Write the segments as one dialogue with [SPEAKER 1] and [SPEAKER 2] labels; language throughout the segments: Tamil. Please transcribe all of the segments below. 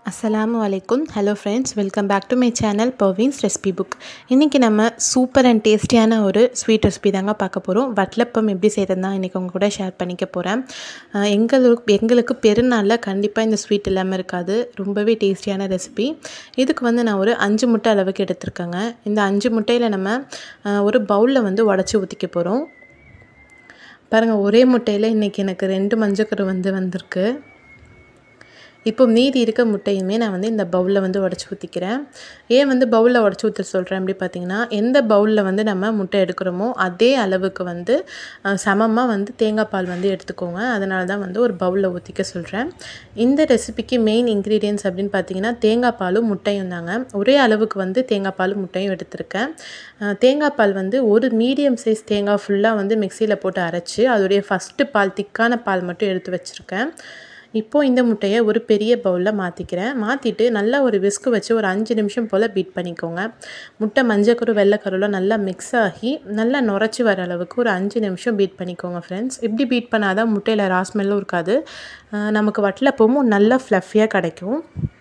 [SPEAKER 1] அஸ்ஸலாமு அலைக்கும் hello friends welcome back to my channel Parveen's recipe book இன்றைக்கி நம்ம சூப்பர் அண்ட் டேஸ்டியான ஒரு ஸ்வீட் ரெசிபி தாங்க பார்க்க போகிறோம் வட்டலப்பம் எப்படி செய்கிறது தான் இன்றைக்கி உங்க கூட ஷேர் பண்ணிக்க போகிறேன் எங்களுக்கு எங்களுக்கு பெருநாளில் கண்டிப்பாக இந்த ஸ்வீட் இல்லாமல் இருக்காது ரொம்பவே டேஸ்டியான ரெசிபி இதுக்கு வந்து நான் ஒரு அஞ்சு முட்டை அளவுக்கு எடுத்திருக்கேங்க இந்த அஞ்சு முட்டையில் நம்ம அஹ், ஒரு பவுலில் வந்து உடச்சி ஊற்றிக்க போகிறோம் பாருங்கள் ஒரே முட்டையில் இன்றைக்கி எனக்கு ரெண்டு மஞ்சக்கரு வந்து வந்திருக்கு இப்போ மீதி இருக்க முட்டையுமே நான் வந்து இந்த பவுலில் வந்து உடச்சி ஊற்றிக்கிறேன் ஏன் வந்து பவுலில் உடச்சி ஊற்ற சொல்கிறேன் அப்படி பார்த்தீங்கன்னா எந்த பவுலில் வந்து நம்ம முட்டை எடுக்கிறோமோ அதே அளவுக்கு வந்து சமமாக வந்து தேங்காய் பால் வந்து எடுத்துக்கோங்க அதனால தான் வந்து ஒரு பவுலில் ஊற்றிக்க சொல்கிறேன் இந்த ரெசிபிக்கு மெயின் இன்க்ரீடியன்ஸ் அப்படின்னு பார்த்தீங்கன்னா தேங்காய் பாலும் முட்டையும் தாங்க ஒரே அளவுக்கு வந்து தேங்காய் பாலும் முட்டையும் எடுத்திருக்கேன் அஹ் தேங்காய் பால் வந்து ஒரு மீடியம் சைஸ் தேங்காய் ஃபுல்லாக வந்து மிக்சியில் போட்டு அரைச்சி அதோடைய ஃபஸ்ட்டு பால் திக்கான பால் மட்டும் எடுத்து வச்சுருக்கேன் இப்போது இந்த முட்டையை ஒரு பெரிய பவுலில் மாற்றிக்கிறேன் மாற்றிட்டு நல்லா ஒரு விஸ்கு வச்சு ஒரு அஞ்சு நிமிஷம் போல் பீட் பண்ணிக்கோங்க முட்டை மஞ்சக்கரு வெள்ளைக்கருலாம் நல்லா மிக்ஸ் ஆகி நல்லா நுரைச்சி வர அளவுக்கு ஒரு அஞ்சு நிமிஷம் பீட் பண்ணிக்கோங்க ஃப்ரெண்ட்ஸ் இப்படி பீட் பண்ணாதான் முட்டையில் ராஸ்மெல்லும் இருக்காது அஹ் நமக்கு வட்டலப்பமும் நல்லா ஃப்ளஃபியாக கிடைக்கும்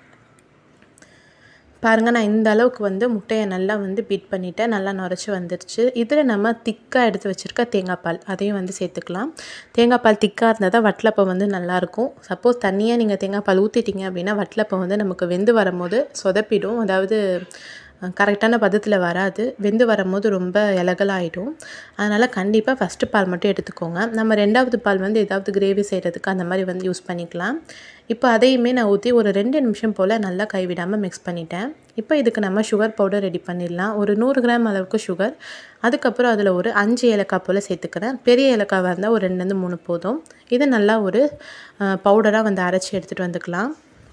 [SPEAKER 1] பாருங்கள் நான் இந்த அளவுக்கு வந்து முட்டையை நல்லா வந்து பீட் பண்ணிவிட்டேன் நல்லா நுரைச்சி வந்துருச்சு இதில் நம்ம திக்காக எடுத்து வச்சுருக்க தேங்காய் பால் அதையும் வந்து சேர்த்துக்கலாம் தேங்காய் பால் திக்காக இருந்தால் தான் வட்டலப்பம் வந்து நல்லாயிருக்கும் சப்போஸ் தண்ணியாக நீங்கள் தேங்காய் பால் ஊற்றிட்டீங்க அப்படின்னா வட்டலப்பம் வந்து நமக்கு வெந்து வரும்போது சொதப்பிடும் அதாவது கரெக்டான பதத்தில் வராது வெந்து வரும்போது ரொம்ப இலகலாயிடும் அதனால் கண்டிப்பாக ஃபஸ்ட்டு பால் மட்டும் எடுத்துக்கோங்க நம்ம ரெண்டாவது பால் வந்து ஏதாவது கிரேவி செய்கிறதுக்கு அந்த மாதிரி வந்து யூஸ் பண்ணிக்கலாம் இப்போ அதையுமே நான் ஊற்றி ஒரு ரெண்டு நிமிஷம் போல் நல்லா கைவிடாமல் மிக்ஸ் பண்ணிட்டேன் இப்போ இதுக்கு நம்ம சுகர் பவுடர் ரெடி பண்ணிடலாம் ஒரு நூறு கிராம் அளவுக்கு சுகர் அதுக்கப்புறம் அதில் ஒரு அஞ்சு ஏலக்காய் போல் சேர்த்துக்கிறேன் பெரிய ஏலக்காவாக இருந்தால் ஒரு ரெண்டுலேருந்து மூணு போதும் இதை நல்லா ஒரு பவுடராக வந்து அரைச்சி எடுத்துகிட்டு வந்துக்கலாம்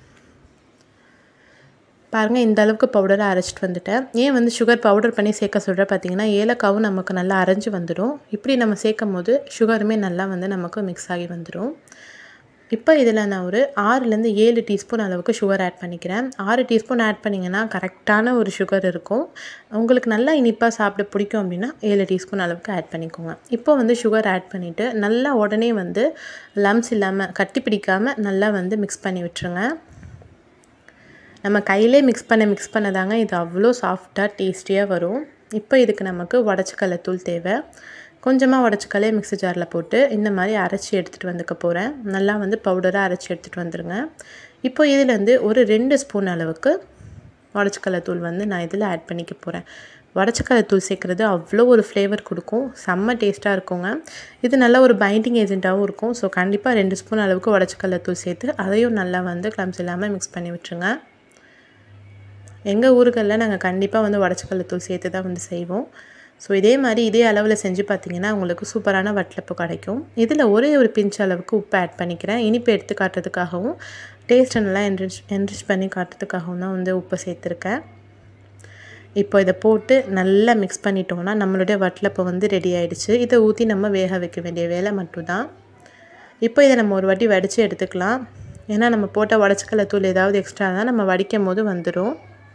[SPEAKER 1] பாருங்கள் இந்த அளவுக்கு பவுடரை அரைச்சிட்டு வந்துட்டேன் ஏன் வந்து சுகர் பவுடர் பண்ணி சேர்க்க சொல்கிற பார்த்தீங்கன்னா ஏலக்காவும் நமக்கு நல்லா அரைஞ்சு வந்துடும் இப்படி நம்ம சேர்க்கும் போது சுகருமே நல்லா வந்து நமக்கு மிக்ஸ் ஆகி வந்துடும் இப்போ இதில் நான் ஒரு ஆறுலேருந்து ஏழு டீஸ்பூன் அளவுக்கு சுகர் ஆட் பண்ணிக்கிறேன் ஆறு டீஸ்பூன் ஆட் பண்ணிங்கன்னா கரெக்டான ஒரு சுகர் இருக்கும் உங்களுக்கு நல்லா இனிப்பாக சாப்பிட பிடிக்கும் அப்படின்னா ஏழு டீஸ்பூன் அளவுக்கு ஆட் பண்ணிக்கோங்க இப்போ வந்து சுகர் ஆட் பண்ணிவிட்டு நல்லா உடனே வந்து லம்ஸ் இல்லாமல் கட்டி பிடிக்காமல் நல்லா வந்து மிக்ஸ் பண்ணி விட்டுருங்க நம்ம கையிலே மிக்ஸ் பண்ண மிக்ஸ் பண்ண தாங்க இது அவ்வளோ சாஃப்டாக டேஸ்டியாக வரும் இப்போ இதுக்கு நமக்கு உடச்சக்கல்ல தூள் தேவை கொஞ்சமாக உடச்சக்கல்லே மிக்ஸி ஜாரில் போட்டு இந்த மாதிரி அரைச்சி எடுத்துகிட்டு வந்துக்க போகிறேன் நல்லா வந்து பவுடராக அரைச்சி எடுத்துகிட்டு வந்துடுங்க இப்போ இதுலேருந்து ஒரு ரெண்டு ஸ்பூன் அளவுக்கு உடச்சக்கல்ல தூள் வந்து நான் இதில் ஆட் பண்ணிக்க போகிறேன் உடச்சக்கல்ல தூள் சேர்க்குறது அவ்வளோ ஒரு ஃப்ளேவர் கொடுக்கும் செம்ம டேஸ்ட்டாக இருக்குங்க இது நல்ல ஒரு பைண்டிங் ஏஜென்ட்டாகவும் இருக்கும் ஸோ கண்டிப்பாக ரெண்டு ஸ்பூன் அளவுக்கு உடச்சக்கல்ல தூள் சேர்த்து அதையும் நல்லா வந்து கிளம்ஸ் இல்லாமல் மிக்ஸ் பண்ணி விட்டுருங்க எங்கள் ஊர்களில் நாங்கள் கண்டிப்பாக வந்து உடச்சக்கல்ல தூள் சேர்த்து தான் வந்து செய்வோம் ஸோ இதே மாதிரி இதே அளவில் செஞ்சு பார்த்தீங்கன்னா உங்களுக்கு சூப்பரான வட்டலப்பு கிடைக்கும் இதில் ஒரே ஒரு பிஞ்ச் அளவுக்கு உப்பு ஆட் பண்ணிக்கிறேன் இனிப்பு எடுத்து காட்டுறதுக்காகவும் டேஸ்ட்டை நல்லா என்ரிச் என்ரிச் பண்ணி காட்டுறதுக்காகவும் தான் வந்து உப்பு சேர்த்துருக்கேன் இப்போ இதை போட்டு நல்லா மிக்ஸ் பண்ணிட்டோம்னா நம்மளுடைய வட்டலப்பை வந்து ரெடி ஆகிடுச்சு இதை ஊற்றி நம்ம வேக வைக்க வேண்டிய வேலை மட்டும்தான் இப்போ இதை நம்ம ஒரு வாட்டி வடித்து எடுத்துக்கலாம் ஏன்னா நம்ம போட்ட உடச்சக்கல்ல தூள் ஏதாவது எக்ஸ்ட்ரா தான் நம்ம வடிக்கும் போது வந்துடும்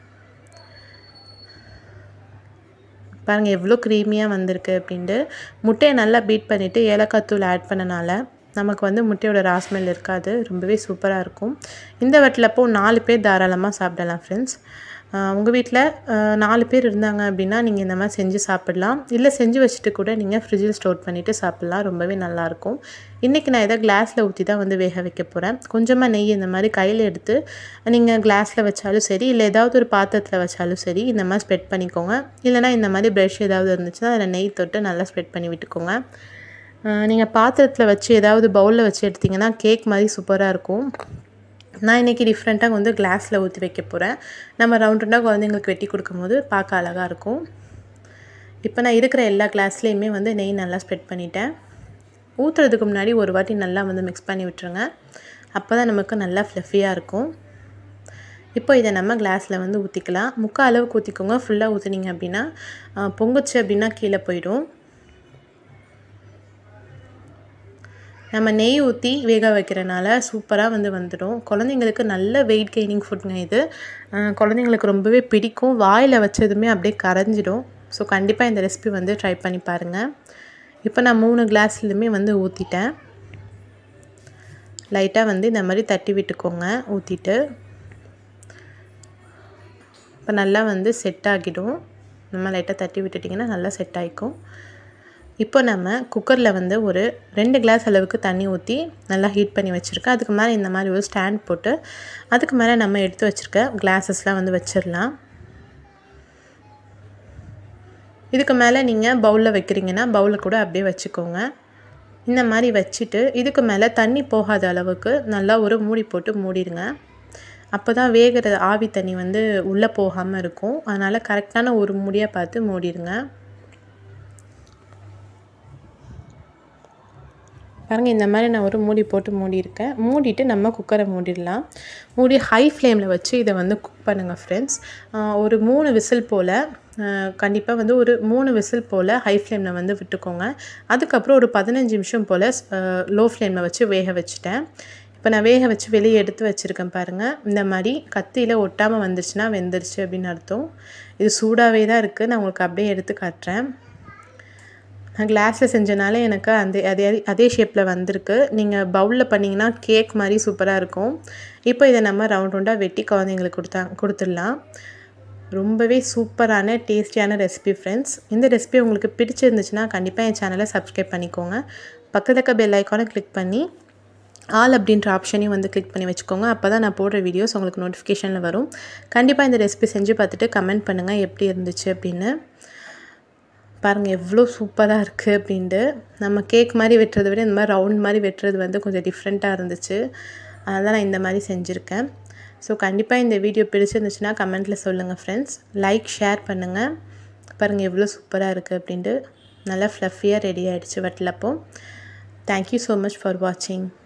[SPEAKER 1] பாருங்கள் எவ்வளோ க்ரீமியாக வந்திருக்கு அப்படின்ட்டு முட்டையை நல்லா பீட் பண்ணிவிட்டு ஏலக்காய் தூள் ஆட் பண்ணனால நமக்கு வந்து முட்டையோட ராஸ்மெல் இருக்காது ரொம்பவே சூப்பராக இருக்கும் இந்த வட்டிலப்போ நாலு பேர் தாராளமாக சாப்பிடலாம் ஃப்ரெண்ட்ஸ் உங்கள் வீட்டில் நாலு பேர் இருந்தாங்க அப்படின்னா நீங்கள் இந்த மாதிரி செஞ்சு சாப்பிட்லாம் இல்லை செஞ்சு வச்சுட்டு கூட நீங்கள் ஃப்ரிட்ஜில் ஸ்டோர் பண்ணிவிட்டு சாப்பிட்லாம் ரொம்பவே நல்லாயிருக்கும் இன்றைக்கி நான் இதை கிளாஸில் ஊற்றி தான் வந்து வேக வைக்க போகிறேன் கொஞ்சமாக நெய் இந்த மாதிரி கையில் எடுத்து நீங்கள் கிளாஸில் வச்சாலும் சரி இல்லை ஏதாவது ஒரு பாத்திரத்தில் வச்சாலும் சரி இந்த மாதிரி ஸ்ப்ரெட் பண்ணிக்கோங்க இல்லைனா இந்த மாதிரி ப்ரஷ் ஏதாவது இருந்துச்சுன்னா அதில் நெய் தொட்டு நல்லா ஸ்ப்ரெட் பண்ணி விட்டுக்கோங்க நீங்கள் பாத்திரத்தில் வச்சு ஏதாவது பவுலில் வச்சு எடுத்திங்கன்னா கேக் மாதிரி சூப்பராக இருக்கும் நான் இன்றைக்கி டிஃப்ரெண்ட்டாக வந்து கிளாஸில் ஊற்றி வைக்க போகிறேன் நம்ம ரவுண்ட் ரவுண்டாக குழந்தைங்களுக்கு வெட்டி கொடுக்கும்போது பார்க்க அழகாக இருக்கும் இப்போ நான் இருக்கிற எல்லா கிளாஸ்லேயுமே வந்து நெய் நல்லா ஸ்ப்ரெட் பண்ணிட்டேன் ஊற்றுறதுக்கு முன்னாடி ஒரு வாட்டி நல்லா வந்து மிக்ஸ் பண்ணி விட்டுருங்க அப்போ தான் நமக்கு நல்லா ஃப்ளஃபியாக இருக்கும் இப்போ இதை நம்ம கிளாஸில் வந்து ஊற்றிக்கலாம் முக்கால் அளவுக்கு ஊற்றிக்கோங்க ஃபுல்லாக ஊற்றுனீங்க அப்படின்னா பொங்குச்சு அப்படின்னா கீழே போயிடும் நம்ம நெய் ஊற்றி வேக வைக்கிறனால சூப்பராக வந்து வந்துடும் குழந்தைங்களுக்கு நல்ல வெயிட் கெய்னிங் ஃபுட்ங்க இது குழந்தைங்களுக்கு ரொம்பவே பிடிக்கும் வாயில் வச்சதுமே அப்படியே கரைஞ்சிடும் ஸோ கண்டிப்பாக இந்த ரெசிபி வந்து ட்ரை பண்ணி பாருங்கள் இப்போ நான் மூணு கிளாஸ்லையுமே வந்து ஊற்றிட்டேன் லைட்டாக வந்து இந்த மாதிரி தட்டி விட்டுக்கோங்க ஊற்றிட்டு இப்போ நல்லா வந்து செட் ஆகிடும் நம்ம லைட்டாக தட்டி விட்டுட்டிங்கன்னா நல்லா செட் ஆகிக்கும் இப்போ நம்ம குக்கரில் வந்து ஒரு ரெண்டு கிளாஸ் அளவுக்கு தண்ணி ஊற்றி நல்லா ஹீட் பண்ணி வச்சுருக்கேன் அதுக்கு மேலே இந்த மாதிரி ஒரு ஸ்டாண்ட் போட்டு அதுக்கு மேலே நம்ம எடுத்து வச்சுருக்க கிளாஸஸ்லாம் வந்து வச்சிடலாம் இதுக்கு மேலே நீங்கள் பவுலில் வைக்கிறீங்கன்னா பவுலில் கூட அப்படியே வச்சுக்கோங்க இந்த மாதிரி வச்சுட்டு இதுக்கு மேலே தண்ணி போகாத அளவுக்கு நல்லா ஒரு மூடி போட்டு மூடிடுங்க அப்போ தான் வேகிற ஆவி தண்ணி வந்து உள்ளே போகாமல் இருக்கும் அதனால் கரெக்டான ஒரு மூடியாக பார்த்து மூடிடுங்க பாருங்கள் இந்த மாதிரி நான் ஒரு மூடி போட்டு மூடியிருக்கேன் மூடிட்டு நம்ம குக்கரை மூடிடலாம் மூடி ஹை ஃப்ளேமில் வச்சு இதை வந்து குக் பண்ணுங்கள் ஃப்ரெண்ட்ஸ் ஒரு மூணு விசில் போல் கண்டிப்பாக வந்து ஒரு மூணு விசில் போல் ஹை ஃப்ளேமில் வந்து விட்டுக்கோங்க அதுக்கப்புறம் ஒரு பதினஞ்சு நிமிஷம் போல் லோ ஃப்ளேமில் வச்சு வேக வச்சுட்டேன் இப்போ நான் வேக வச்சு வெளியே எடுத்து வச்சுருக்கேன் பாருங்கள் இந்த மாதிரி கத்தியில் ஒட்டாமல் வந்துருச்சுன்னா வெந்துருச்சு அப்படின்னு அர்த்தம் இது சூடாகவே தான் இருக்குது நான் உங்களுக்கு அப்படியே எடுத்து காட்டுறேன் நான் கிளாஸில் செஞ்சனால எனக்கு அந்த அதே அதே ஷேப்பில் வந்திருக்கு நீங்கள் பவுலில் பண்ணிங்கன்னா கேக் மாதிரி சூப்பராக இருக்கும் இப்போ இதை நம்ம ரவுண்ட் ரவுண்டாக வெட்டி குழந்தைங்களுக்கு கொடுத்தா கொடுத்துடலாம் ரொம்பவே சூப்பரான டேஸ்டியான ரெசிபி ஃப்ரெண்ட்ஸ் இந்த ரெசிபி உங்களுக்கு பிடிச்சிருந்துச்சுன்னா கண்டிப்பாக என் சேனலை சப்ஸ்கிரைப் பண்ணிக்கோங்க பக்கத்தில் இருக்க பெல் ஐக்கானை கிளிக் பண்ணி ஆல் அப்படின்ற ஆப்ஷனையும் வந்து கிளிக் பண்ணி வச்சுக்கோங்க அப்போ தான் நான் போடுற வீடியோஸ் உங்களுக்கு நோட்டிஃபிகேஷனில் வரும் கண்டிப்பாக இந்த ரெசிபி செஞ்சு பார்த்துட்டு கமெண்ட் பண்ணுங்கள் எப்படி இருந்துச்சு அப்படின்னு பாருங்கள் எவ்வளோ சூப்பராக இருக்குது அப்படின்ட்டு நம்ம கேக் மாதிரி வெட்டுறதை விட இந்த மாதிரி ரவுண்ட் மாதிரி வெட்டுறது வந்து கொஞ்சம் டிஃப்ரெண்ட்டாக இருந்துச்சு அதனால் நான் இந்த மாதிரி செஞ்சுருக்கேன் ஸோ கண்டிப்பாக இந்த வீடியோ பிடிச்சிருந்துச்சுன்னா கமெண்ட்டில் சொல்லுங்கள் ஃப்ரெண்ட்ஸ் லைக் ஷேர் பண்ணுங்கள் பாருங்கள் எவ்வளோ சூப்பராக இருக்குது அப்படின்ட்டு நல்லா ஃப்ளஃபியாக ரெடி ஆகிடுச்சு வட்டலப்போ தேங்க்யூ ஸோ மச் ஃபார் வாட்சிங்